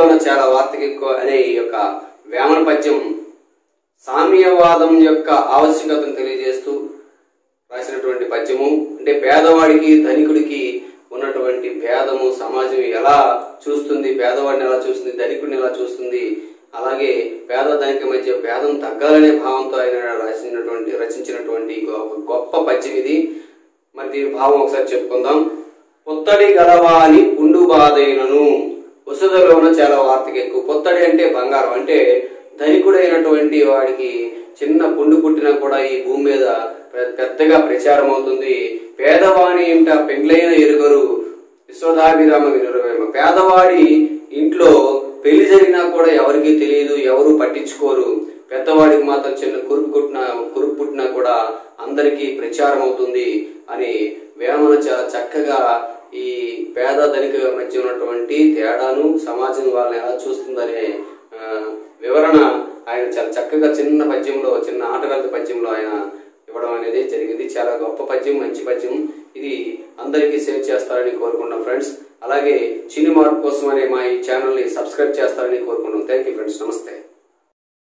వసుదలోన చాలా వార్తకి ఎక్కువ అనే ఈ యొక్క వేమన పద్యం సామ్యవాదం యొక్క ఆవశ్యకతను తెలియజేస్తూ రాసినటువంటి పద్యము అంటే పేదవాడికి ధనికుడికి ఉన్నటువంటి భేదము సమాజం ఎలా చూస్తుంది పేదవాడిని ఎలా చూస్తుంది ధనికుడిని ఎలా చూస్తుంది అలాగే పేద ధనిక మధ్య భేదం తగ్గాలనే భావంతో ఆయన రాసినటువంటి రచించినటువంటి ఒక గొప్ప పద్యం ఇది మరి దీని భావం ఒకసారి చెప్పుకుందాం పొత్తడి గలవాని పుండు బాధైనను వసుదలోన చాలా వార్తకి ఎక్కువ పొత్తడి అంటే బంగారం అంటే ధనికుడైనటువంటి వాడికి చిన్న పుండు పుట్టినా కూడా ఈ భూమి మీద పె- పెద్దగా ప్రచారం అవుతుంది పేదవాణి ఇంట పెండ్లైన ఎరుగరు విశ్వదాభిరామ వినురవేమ పేదవాడి ఇంట్లో పెళ్లి జరిగినా కూడా ఎవరికి తెలియదు ఎవరు పట్టించుకోరు పెద్దవాడికి మాత్రం చిన్న కురుపు పుట్టిన కురుపు పుట్టినా కూడా అందరికీ ప్రచారం అవుతుంది అని వేమన చాలా చక్కగా ఈ పేద ధనిక మధ్య ఉన్నటువంటి తేడాను సమాజం వాళ్ళని ఎలా చూస్తుందనే ఆ, వివరణ ఆయన చాలా చక్కగా చిన్న పద్యంలో చిన్న ఆటగాళ్ళ పద్యంలో ఆయన ఇవ్వడం అనేది జరిగింది చాలా గొప్ప పద్యం మంచి పద్యం ఇది అందరికీ షేర్ చేస్తారని కోరుకుంటాం ఫ్రెండ్స్ అలాగే చిన్ని మార్పు కోసం అనే మా ఈ ఛానల్ని సబ్స్క్రైబ్ చేస్తారని కోరుకుంటాం థ్యాంక్ యూ ఫ్రెండ్స్ నమస్తే